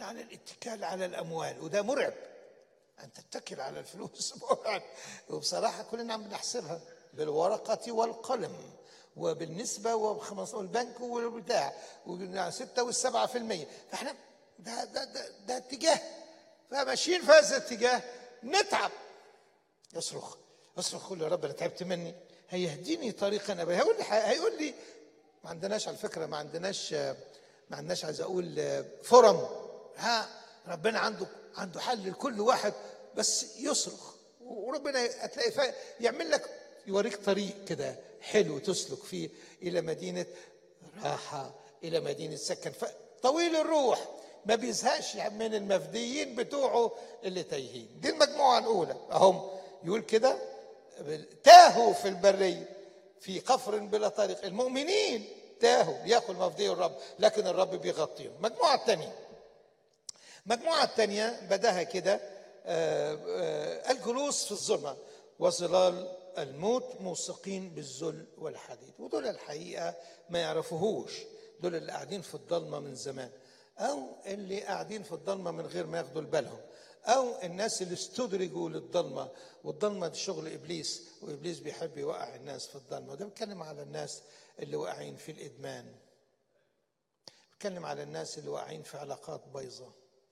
عن الاتكال على الاموال وده مرعب ان تتكل على الفلوس مرعب وبصراحه كلنا عم بنحسبها بالورقه والقلم وبالنسبه وبخمس والبنك والبتاع وستة والسبعة في المية فاحنا ده ده ده, ده اتجاه فماشيين في هذا الاتجاه نتعب يصرخ يصرخ يقول يا رب انا تعبت مني هيهديني طريقا ابدا هيقول لي هيقول لي ما عندناش على فكره ما عندناش ما عندناش عايز اقول فرم ها ربنا عنده عنده حل لكل واحد بس يصرخ وربنا هتلاقي فا- يعمل لك يوريك طريق كده حلو تسلك فيه الى مدينه راحه الى مدينه سكن ف- طويل الروح ما بيزهقش من المفديين بتوعه اللي تايهين دي المجموعه الاولى اهم يقول كده تاهوا في البريه في قفر بلا طريق المؤمنين تاهوا بياكل مفدي الرب لكن الرب بيغطيهم المجموعه الثانيه المجموعة الثانية بداها كده آه، آه، الجلوس في الظلمة وظلال الموت موثقين بالذل والحديد ودول الحقيقة ما يعرفوهوش دول اللي قاعدين في الضلمة من زمان أو اللي قاعدين في الضلمة من غير ما ياخدوا بالهم أو الناس اللي استدرجوا للضلمة والضلمة دي شغل إبليس وإبليس بيحب يوقع الناس في الضلمة وده بيتكلم على الناس اللي واقعين في الإدمان بيتكلم على الناس اللي واقعين في علاقات بايظه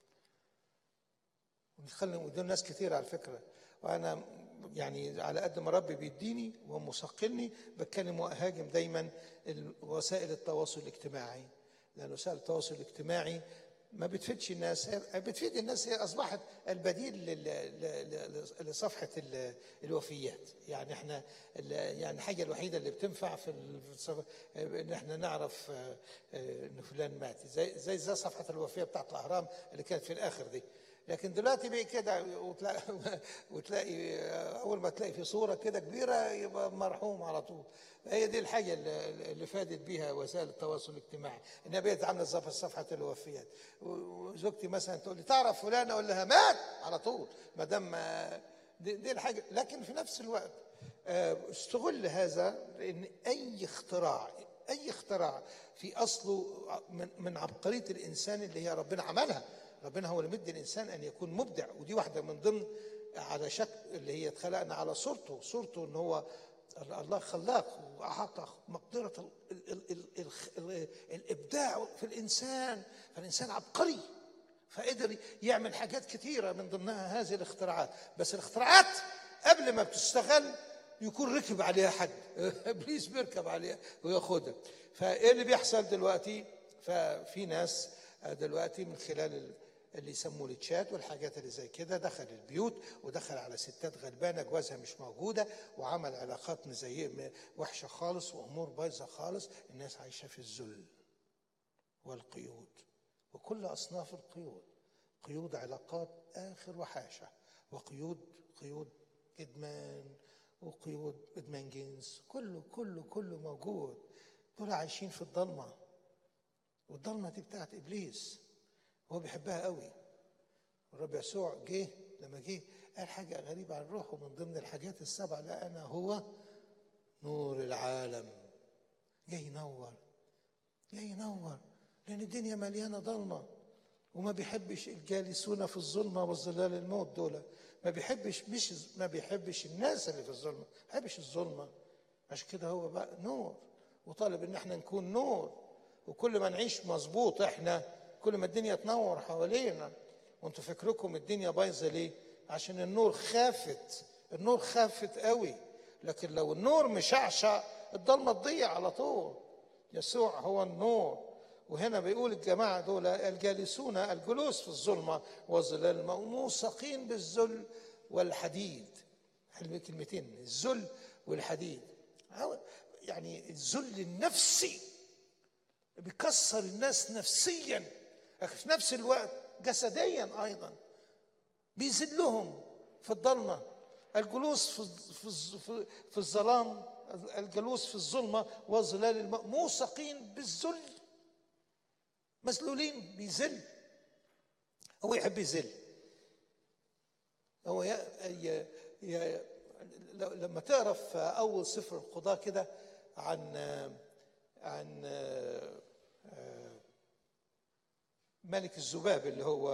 ونتكلم قدام ناس كتير على فكره وانا يعني على قد ما ربي بيديني ومثقلني بتكلم واهاجم دايما ال- وسائل التواصل الاجتماعي لان وسائل التواصل الاجتماعي ما بتفيدش الناس هي بتفيد الناس هي اصبحت البديل لل- ل- ل- لصفحه ال- الوفيات يعني احنا ال- يعني الحاجه الوحيده اللي بتنفع في ال- في الصف- ان احنا نعرف آه، آه، ان فلان مات زي زي زي صفحه الوفيه بتاعت الاهرام اللي كانت في الاخر دي لكن دلوقتي بقى كده وتلاقي, وتلاقي اول ما تلاقي في صوره كده كبيره يبقى مرحوم على طول هي دي الحاجه اللي اللي فادت بيها وسائل التواصل الاجتماعي انها بقت عامله زي في صفحه الوفيات وزوجتي مثلا تقول لي تعرف فلان اقول لها مات على طول ما دام دي, دي الحاجه لكن في نفس الوقت آه، استغل هذا لان اي اختراع اي اختراع في اصله من من عبقريه الانسان اللي هي ربنا عملها ربنا هو اللي مدي الانسان ان يكون مبدع ودي واحده من ضمن على شكل اللي هي اتخلقنا على صورته صورته ان هو الله خلاق واعطى مقدره ال ال ال ال ال الابداع في الانسان فالانسان عبقري فقدر يعمل حاجات كثيره من ضمنها هذه الاختراعات بس الاختراعات قبل ما بتشتغل يكون ركب عليها حد ابليس بيركب عليها وياخدها فايه اللي بيحصل دلوقتي ففي ناس دلوقتي من خلال ال- اللي يسموه التشات والحاجات اللي زي كده دخل البيوت ودخل على ستات غلبانه جوازها مش موجوده وعمل علاقات مزي وحشه خالص وامور بايظه خالص الناس عايشه في الذل والقيود وكل اصناف القيود قيود علاقات اخر وحاشه وقيود قيود ادمان وقيود ادمان جنس كله كله كله موجود دول عايشين في الضلمه والضلمه دي بتاعت ابليس هو بيحبها قوي الرب يسوع جه لما جه قال حاجه غريبه عن روحه من ضمن الحاجات السبعه لا انا هو نور العالم جاي ينور جاي ينور لان الدنيا مليانه ضلمه وما بيحبش الجالسون في الظلمه وظلال الموت دول ما بيحبش مش ما بيحبش الناس اللي في الظلمه ما بيحبش الظلمه عشان كده هو بقى نور وطالب ان احنا نكون نور وكل ما نعيش مظبوط احنا كل ما الدنيا تنور حوالينا وانتوا فكركم الدنيا بايظه ليه عشان النور خافت النور خافت قوي لكن لو النور مشعشع الضلمه تضيع على طول يسوع هو النور وهنا بيقول الجماعة دول الجالسون الجلوس في الظلمة والظلال موثقين بالذل والحديد حلو كلمتين الذل والحديد يعني الذل النفسي بيكسر الناس نفسيا لكن في نفس الوقت جسديا ايضا بيذلهم في الضلمه الجلوس في في في, في الظلام الجلوس في الظلمه والظلال الم- موثقين بالذل مذلولين بيذل هو يحب يذل هو يا يا يا لو- لما تقرا في اول سفر القضاه كده عن عن ملك الذباب اللي هو